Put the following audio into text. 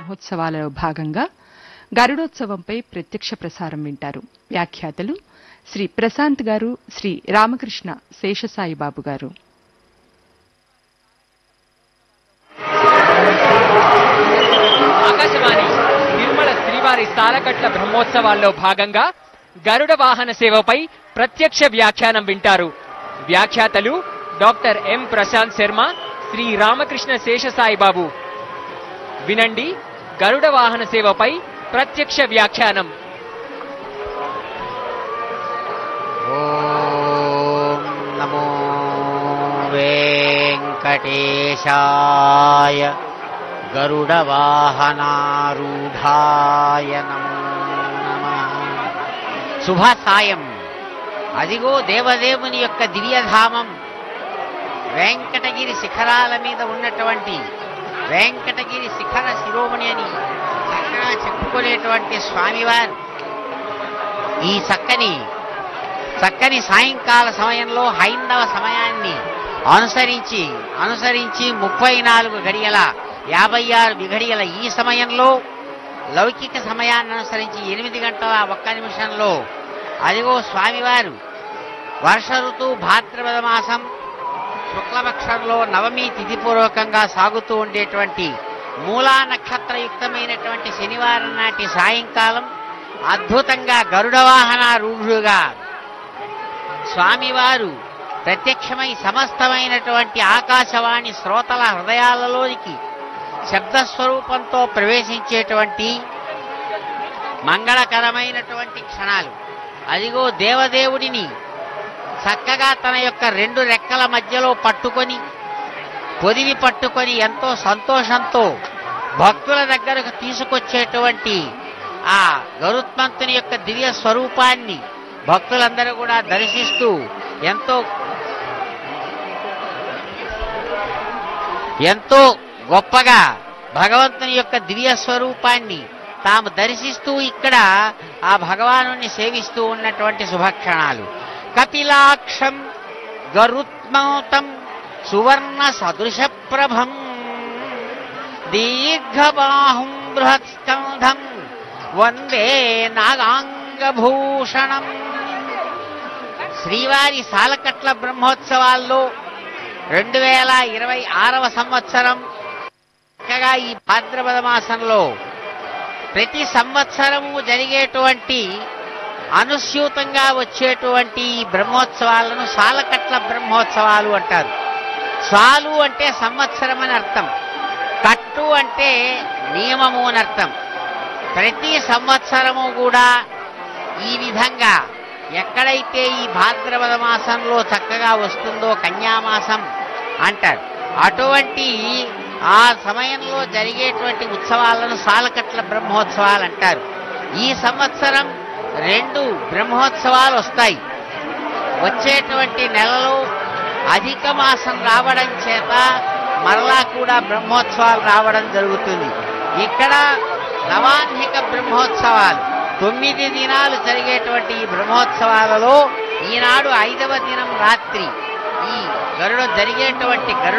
బ్రహ్మోత్సవాలలో భాగంగా గరుడోత్సవంపై ప్రత్యక్ష ప్రసారం వింటారు వ్యాఖ్యాతలు శ్రీ ప్రశాంత్ గారు శ్రీ రామకృష్ణ శేషసాయిబాబు గారు ఆకాశవాణి తిరుమల శ్రీవారి సాలకట్ల బ్రహ్మోత్సవాల్లో భాగంగా గరుడ వాహన సేవపై ప్రత్యక్ష వ్యాఖ్యానం వింటారు వ్యాఖ్యాతలు డాక్టర్ ఎం ప్రశాంత్ శర్మ శ్రీ రామకృష్ణ శేషసాయిబాబు వినండి గరుడ వాహన సేవపై ప్రత్యక్ష వ్యాఖ్యానం ఓం నమో వెంకటేశాయ గరుడవాహనారూఢాయ నమో నమః శుభ సాయం అదిగో దేవదేవుని యొక్క దివ్యధామం వెంకటగిరి శిఖరాల మీద ఉన్నటువంటి వెంకటగిరి శిఖర శిరోమణి అని చక్కగా చెప్పుకునేటువంటి స్వామివారు ఈ చక్కని చక్కని సాయంకాల సమయంలో హైందవ సమయాన్ని అనుసరించి అనుసరించి ముప్పై నాలుగు గడియల యాభై ఆరు విఘడియల ఈ సమయంలో లౌకిక సమయాన్ని అనుసరించి ఎనిమిది గంటల ఒక్క నిమిషంలో అదిగో స్వామివారు వర్ష ఋతువు భాద్రపద మాసం శుక్లపక్షంలో నవమి తిథిపూర్వకంగా సాగుతూ ఉండేటువంటి మూలా నక్షత్రయుక్తమైనటువంటి శనివారం నాటి సాయంకాలం అద్భుతంగా గరుడ వాహన రూఢుగా స్వామివారు ప్రత్యక్షమై సమస్తమైనటువంటి ఆకాశవాణి శ్రోతల హృదయాలలోనికి శబ్దస్వరూపంతో ప్రవేశించేటువంటి మంగళకరమైనటువంటి క్షణాలు అదిగో దేవదేవుడిని చక్కగా తన యొక్క రెండు రెక్కల మధ్యలో పట్టుకొని పొదివి పట్టుకొని ఎంతో సంతోషంతో భక్తుల దగ్గరకు తీసుకొచ్చేటువంటి ఆ గరుత్మంతుని యొక్క దివ్య స్వరూపాన్ని భక్తులందరూ కూడా దర్శిస్తూ ఎంతో ఎంతో గొప్పగా భగవంతుని యొక్క దివ్య స్వరూపాన్ని తాము దర్శిస్తూ ఇక్కడ ఆ భగవాను సేవిస్తూ ఉన్నటువంటి శుభక్షణాలు కపిలాక్షం గరుత్మౌతం సువర్ణ సదృశ ప్రభం దీర్ఘబాహుం బృహత్స్కంధం వందే నాగాంగభూషణం శ్రీవారి సాలకట్ల బ్రహ్మోత్సవాల్లో రెండు వేల ఇరవై ఆరవ సంవత్సరం చక్కగా ఈ భాద్రపద మాసంలో ప్రతి సంవత్సరము జరిగేటువంటి అనుస్యూతంగా వచ్చేటువంటి ఈ బ్రహ్మోత్సవాలను సాలకట్ల బ్రహ్మోత్సవాలు అంటారు సాలు అంటే సంవత్సరం అని అర్థం కట్టు అంటే నియమము అని అర్థం ప్రతి సంవత్సరము కూడా ఈ విధంగా ఎక్కడైతే ఈ భాద్రపద మాసంలో చక్కగా వస్తుందో కన్యామాసం అంటారు అటువంటి ఆ సమయంలో జరిగేటువంటి ఉత్సవాలను సాలకట్ల బ్రహ్మోత్సవాలు అంటారు ఈ సంవత్సరం రెండు బ్రహ్మోత్సవాలు వస్తాయి వచ్చేటువంటి నెలలో అధిక మాసం రావడం చేత మరలా కూడా బ్రహ్మోత్సవాలు రావడం జరుగుతుంది ఇక్కడ నవాన్హిక బ్రహ్మోత్సవాలు తొమ్మిది దినాలు జరిగేటువంటి ఈ బ్రహ్మోత్సవాలలో ఈనాడు ఐదవ దినం రాత్రి ఈ గరుడ జరిగేటువంటి గరుడ